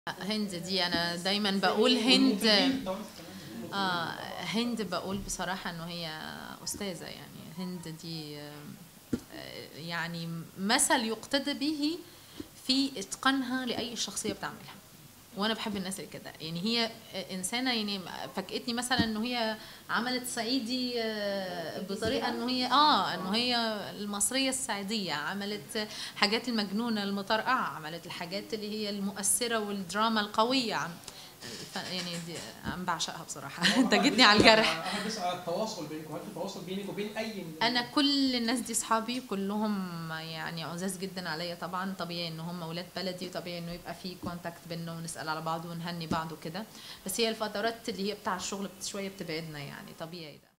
هند دي انا دايما بقول هند اه هند بقول بصراحه انه هي استاذه يعني هند دي آه، يعني مثل يقتدى به في اتقانها لاي شخصيه بتعملها وانا بحب الناس اللي كده يعني هي انسانه يعني فاجئتني مثلا انه هي عملت صعيدي آه، بطريقه انه هي اه انه هي المصريه السعيديه عملت حاجات المجنونه المطرقعه عملت الحاجات اللي هي المؤثره والدراما القويه عم ف- يعني دي عم بعشقها بصراحه انت جيتني على الجرح انا بس على التواصل بينكم هل في تواصل بينك وبين اي من انا كل الناس دي صحابي كلهم يعني عزاز جدا عليا طبعا طبيعي ان هم اولاد بلدي وطبيعي انه يبقى في كونتاكت بينا ونسال على بعض ونهني بعض وكده بس هي الفترات اللي هي بتاع الشغل بت- شويه بتبعدنا يعني طبيعي ده